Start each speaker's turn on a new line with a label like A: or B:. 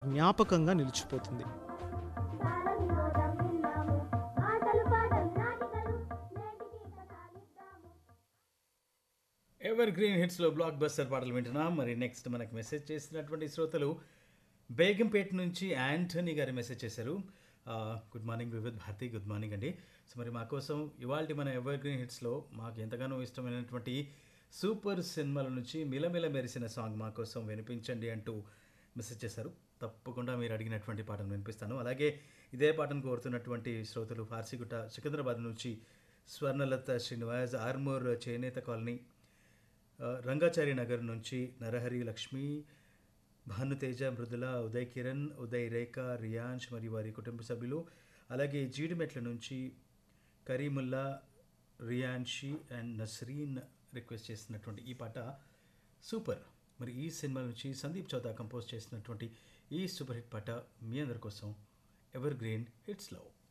A: జ్ఞాపకంగా నిలిచిపోతుంది
B: బాల వినోదం విన్నాము ఆటలు పాటలు నాటికలు నేటికి కథాలిద్దాము
C: ఎవర్ గ్రీన్ హిట్స్లో బ్లాక్ బస్టర్ పాటలు వింటున్నాం మరి నెక్స్ట్ మనకు మెసేజ్ చేసినటువంటి శ్రోతలు బేగంపేట నుంచి యాంటనీ గారు మెసేజ్ చేశారు ఆ, good morning Vividh Bharati good morning అండి సో మరి మా కోసం ఇవాళ మన ఎవర్ గ్రీన్ హిట్స్లో మాకు ఎంతగానో ఇష్టమైనటువంటి సూపర్ సినిమాల నుంచి మిలమిల మెరిసిన సాంగ్ మా కోసం వినిపించండి అంటూ మెసేజ్ చేశారు తప్పకుండా మీరు అడిగినటువంటి పాటను వినిపిస్తాను అలాగే ఇదే పాటను కోరుతున్నటువంటి శ్రోతలు ఫార్సిగుట్ట సికింద్రాబాద్ నుంచి స్వర్ణలత శ్రీనివాస్ ఆర్మూర్ చేనేత కాలనీ ఆ, రంగాచారి నగర్ నుంచి నరహరి లక్ష్మి భానుతేజ మృదుల ఉదయ్ కిరణ్ ఉదయ్ రేఖ రియాన్ష్ మరియు వారి కుటుంబ సభ్యులు అలాగే జీడిమెట్ల నుంచి కరీముల్లా రియాన్షి అండ్ నస్రీన్ రిక్వెస్ట్ చేసినటువంటి ఈ పాట సూపర్ మరి ఈ సినిమా నుంచి సందీప్ చౌదా కంపోజ్ చేసినటువంటి ఈ సూపర్ హిట్ పాట మీ అందరి కోసం ఎవర్ గ్రీన్ హిట్స్ లవ్